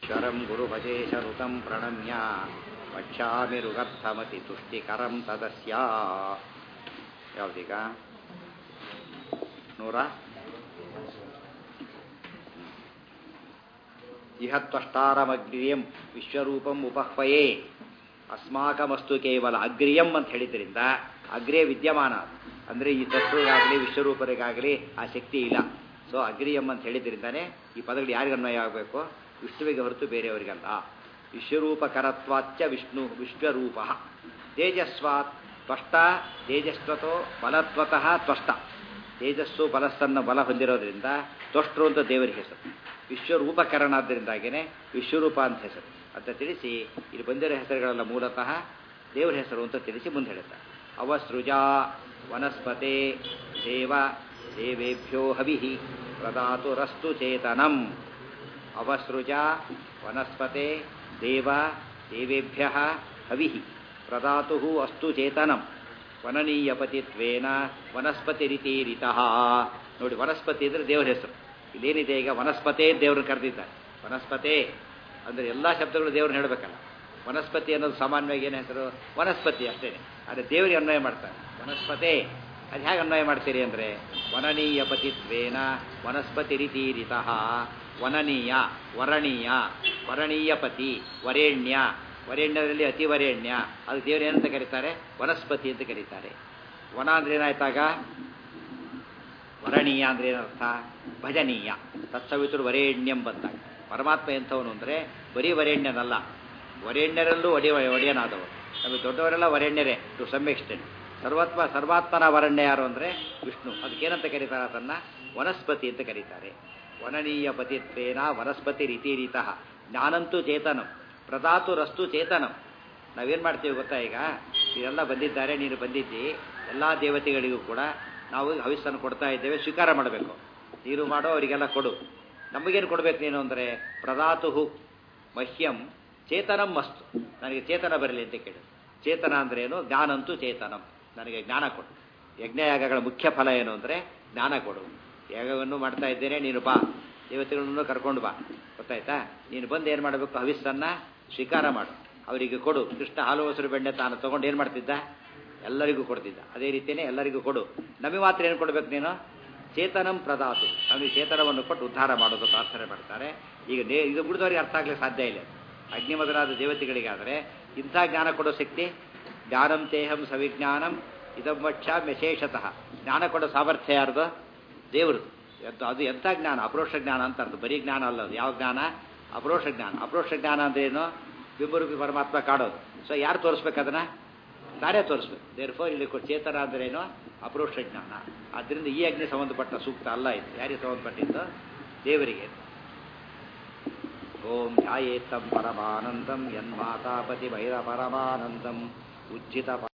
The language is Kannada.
ಶರಂ ಗುರುಭಜೇಶನುತಂ ಪ್ರಣಮ್ಯ ವಕ್ಷ್ಯಾಮಿ ರುಗರ್ಥಮತಿ ತುಷ್ಟಿಕರಂ ತದಸ್ಯ ಯಾವ್ದೀಗ ನೂರ ಇಹ ತ್ವಷ್ಟಾರಮಗ್ರಿಯಂ ವಿಶ್ವರೂಪಂ ಉಪಹ್ವಯೇ ಅಸ್ಮಾಕಮಸ್ತು ಕೇವಲ ಅಗ್ರಿಯಂ ಅಂತ ಹೇಳಿದ್ರಿಂದ ಅಗ್ರಿಯ ವಿದ್ಯಮಾನ ಅಂದರೆ ಈ ತತ್ವಗಾಗಲಿ ವಿಶ್ವರೂಪರಿಗಾಗಲಿ ಆ ಶಕ್ತಿ ಇಲ್ಲ ಸೊ ಅಗ್ರಿಯಂ ಅಂತ ಹೇಳಿದ್ರಿಂದಾನೆ ಈ ಪದಗಳು ಯಾರಿಗೆ ಅನ್ವಯ ಆಗಬೇಕು ವಿಷ್ಣುವಿಗೆ ಹೊರತು ಬೇರೆಯವರಿಗಲ್ಲ ವಿಶ್ವರೂಪಕರತ್ವಾಚ್ಚ ವಿಷ್ಣು ವಿಶ್ವರೂಪ ತೇಜಸ್ವಾತ್ ತ್ವಷ್ಟ ತೇಜಸ್ವತೋ ಬಲತ್ವತಃ ತ್ವಷ್ಟ ತೇಜಸ್ಸು ಬಲಸ್ತನ್ನ ಬಲ ಹೊಂದಿರೋದ್ರಿಂದ ತ್ವಷ್ಟರು ಅಂತ ದೇವರಿಗೆ ಹೆಸರು ವಿಶ್ವರೂಪಕರಣಾದ್ದರಿಂದಾಗೇನೆ ವಿಶ್ವರೂಪ ಅಂತ ಹೆಸರು ಅಂತ ತಿಳಿಸಿ ಇಲ್ಲಿ ಬಂದಿರೋ ಹೆಸರುಗಳೆಲ್ಲ ಮೂಲತಃ ದೇವರ ಹೆಸರು ಅಂತ ತಿಳಿಸಿ ಮುಂದೆ ಹೇಳುತ್ತಾರೆ ಅವಸೃಜಾ ವನಸ್ಪತೆ ದೇವ ದೇವೇಭ್ಯೋ ಹವಿ ಪ್ರದಾತು ರಸ್ತು ಚೇತನಂ ಅವಸೃಜ ವನಸ್ಪತೆ ದೇವ ದೇವೇಭ್ಯ ಹವಿ ಪ್ರದಾತು ಅಸ್ತು ಚೇತನಂ ವನನೀಯಪತಿತ್ವೇನ ವನಸ್ಪತಿ ರೀತಿರಿತಃ ನೋಡಿ ವನಸ್ಪತಿ ಅಂದರೆ ದೇವರ ಹೆಸರು ಇಲ್ಲೇನಿದೆ ಈಗ ವನಸ್ಪತೆ ದೇವ್ರನ್ನ ಕರೆದಿದ್ದಾರೆ ವನಸ್ಪತೆ ಅಂದರೆ ಎಲ್ಲ ಶಬ್ದಗಳು ದೇವ್ರನ್ನ ಹೇಳಬೇಕಲ್ಲ ವನಸ್ಪತಿ ಅನ್ನೋದು ಸಾಮಾನ್ಯವಾಗಿ ಏನು ಹೆಸರು ವನಸ್ಪತಿ ಅಷ್ಟೇ ಆದರೆ ದೇವರಿಗೆ ಅನ್ವಯ ಮಾಡ್ತಾರೆ ವನಸ್ಪತೆ ಅದು ಹೇಗೆ ಅನ್ವಯ ಮಾಡ್ತೀರಿ ಅಂದರೆ ವನನೀಯ ಪತಿತ್ವೇನ ವನಸ್ಪತಿ ರೀತಿರಿತಃ ವನನೀಯ ವರಣೀಯ ವರಣೀಯ ಪತಿ ವರೇಣ್ಯ ವರೇಣ್ಯದಲ್ಲಿ ಅತಿ ವರೇಣ್ಯ ಅದು ದೇವರು ಏನಂತ ಕರೀತಾರೆ ವನಸ್ಪತಿ ಅಂತ ಕರೀತಾರೆ ವನ ಅಂದ್ರೆ ಏನಾಯ್ತಾಗ ವರಣೀಯ ಅಂದ್ರೆ ಏನರ್ಥ ಭಜನೀಯ ತತ್ಸವಿತರು ವರೇಣ್ಯಂ ಬಂದಾಗ ಪರಮಾತ್ಮ ಎಂಥವನು ಅಂದರೆ ಬರೀ ವರೇಣ್ಯನಲ್ಲ ವರೇಣ್ಯರಲ್ಲೂ ಒಡಿ ಒಡೆಯನಾದವರು ನಮಗೆ ದೊಡ್ಡವರೆಲ್ಲ ವರೇಣ್ಯರೇ ಟು ಸಮ್ ಎಕ್ಸ್ಟೆಂಟ್ ಸರ್ವತ್ವ ಸರ್ವಾತ್ಮನ ವರಣ್ಯ ಯಾರು ಅಂದರೆ ವಿಷ್ಣು ಅದಕ್ಕೇನಂತ ಕರೀತಾರೆ ಅದನ್ನು ವನಸ್ಪತಿ ಅಂತ ಕರೀತಾರೆ ವನನೀಯ ಪತಿತ್ವೇನ ವನಸ್ಪತಿ ರೀತಿರೀತಃ ಜ್ಞಾನಂತೂ ಚೇತನಂ ಪ್ರದಾತು ರಸ್ತು ಚೇತನಂ ನಾವೇನು ಮಾಡ್ತೀವಿ ಗೊತ್ತಾ ಈಗ ಇದೆಲ್ಲ ಬಂದಿದ್ದಾರೆ ನೀನು ಬಂದಿದ್ದಿ ಎಲ್ಲ ದೇವತೆಗಳಿಗೂ ಕೂಡ ನಾವು ಹವಿಸ್ಸನ್ನು ಕೊಡ್ತಾ ಇದ್ದೇವೆ ಸ್ವೀಕಾರ ಮಾಡಬೇಕು ನೀರು ಮಾಡೋ ಅವರಿಗೆಲ್ಲ ಕೊಡು ನಮಗೇನು ಕೊಡಬೇಕು ನೀನು ಅಂದರೆ ಪ್ರದಾತು ಮಹ್ಯಂ ಚೇತನಂ ಮಸ್ತು ನನಗೆ ಚೇತನ ಬರಲಿ ಅಂತ ಕೇಳು ಚೇತನ ಅಂದ್ರೆ ಏನು ಜ್ಞಾನಂತೂ ಚೇತನಂ ನನಗೆ ಜ್ಞಾನ ಕೊಡು ಯಜ್ಞಯಾಗಗಳ ಮುಖ್ಯ ಫಲ ಏನು ಅಂದರೆ ಜ್ಞಾನ ಕೊಡು ಯಾಗವನ್ನು ಮಾಡ್ತಾ ಇದ್ದೇನೆ ನೀನು ಬಾ ದೇವತೆಗಳನ್ನು ಕರ್ಕೊಂಡು ಬಾ ಗೊತ್ತಾಯ್ತಾ ನೀನು ಬಂದು ಏನು ಮಾಡಬೇಕು ಹವಿಸ್ಸನ್ನು ಸ್ವೀಕಾರ ಮಾಡು ಅವರಿಗೆ ಕೊಡು ಕೃಷ್ಣ ಹಾಲು ಮೊಸರು ಬೆಣ್ಣೆ ತಾನು ತೊಗೊಂಡು ಏನು ಮಾಡ್ತಿದ್ದ ಎಲ್ಲರಿಗೂ ಕೊಡ್ತಿದ್ದ ಅದೇ ರೀತಿಯೇ ಎಲ್ಲರಿಗೂ ಕೊಡು ನಮಗೆ ಮಾತ್ರ ಏನು ಕೊಡಬೇಕು ನೀನು ಚೇತನಂ ಪ್ರದಾತು ಅವನಿಗೆ ಚೇತನವನ್ನು ಕೊಟ್ಟು ಉದ್ಧಾರ ಮಾಡೋದು ಪ್ರಾರ್ಥನೆ ಮಾಡ್ತಾರೆ ಈಗ ನೇ ಇದು ಬಿಡಿದವರಿಗೆ ಅರ್ಥ ಆಗಲಿಕ್ಕೆ ಸಾಧ್ಯ ಇಲ್ಲ ಅಗ್ನಿಮದರಾದ ದೇವತೆಗಳಿಗಾದರೆ ಇಂಥ ಜ್ಞಾನ ಕೊಡೋ ಶಕ್ತಿ ಜ್ಞಾನಂ ತೇಹಂ ಸವಿಜ್ಞಾನಂ ಇದಂ ವಕ್ಷ ವಿಶೇಷತಃ ಜ್ಞಾನ ಕೊಡೋ ಸಾಮರ್ಥ್ಯ ಯಾರ್ದು ದೇವರು ಅದು ಎಂಥ ಜ್ಞಾನ ಅಪರೋಕ್ಷ ಜ್ಞಾನ ಅಂತ ಅರ್ಥ ಬರೀ ಜ್ಞಾನ ಅಲ್ಲ ಅದು ಯಾವ ಜ್ಞಾನ ಅಪರೋಕ್ಷ ಜ್ಞಾನ ಅಪರೋಕ್ಷ ಜ್ಞಾನ ಅಂದ್ರೆ ಏನು ಬಿಂಬರೂಪಿ ಪರಮಾತ್ಮ ಕಾಡೋದು ಸೊ ಯಾರು ತೋರಿಸ್ಬೇಕು ಅದನ್ನ ತಾರೇ ತೋರಿಸ್ಬೇಕು ದೇರ್ಫೋರ್ ಇಲ್ಲಿ ಚೇತನ ಅಂದ್ರೇನು ಅಪರೋಕ್ಷ ಜ್ಞಾನ ಆದ್ದರಿಂದ ಈ ಅಗ್ನಿ ಸಂಬಂಧಪಟ್ಟ ಸೂಕ್ತ ಅಲ್ಲ ಇದು ಯಾರಿಗೆ ಸಂಬಂಧಪಟ್ಟಿದ್ದು ದೇವರಿಗೆ ಓಂ ಧ್ಯಾಯೇತ್ತಂ ಪರಮಾನಂದಂ ಯನ್ಮಾತಾಪತಿ ಭೈರ ಪರಮಾನಂದಂ ಉಜ್ಜಿತ